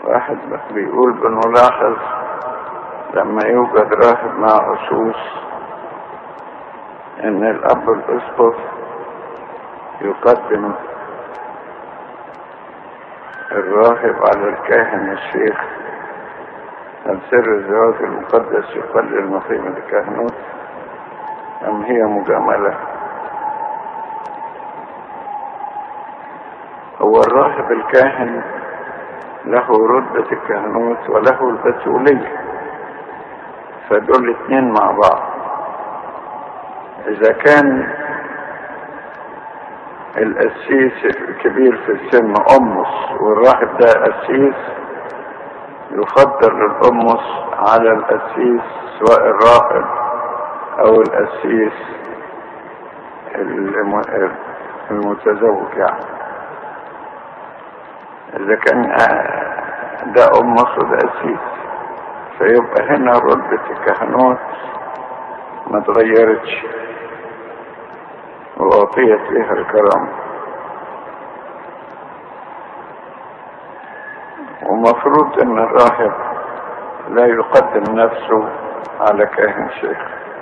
واحد بيقول بنلاحظ لما يوجد راهب مع أسوس ان الاب الاسقف يقدم الراهب على الكاهن الشيخ هل سر الزواج المقدس يقلل من قيمة الكهنوت أم هي مجاملة هو الراهب الكاهن له رتبة الكهنوت وله البتولية فدول اتنين مع بعض إذا كان القسيس الكبير في السن أمس والراهب ده قسيس يفضل الأمس على القسيس سواء الراهب أو القسيس المتزوج يعني إذا كان ده أمس وده قسيس فيبقى هنا رتبة الكهنوت ما اتغيرتش وأعطيت فيها الكرم ومفروض ان الراهب لا يقدم نفسه على كاهن شيخ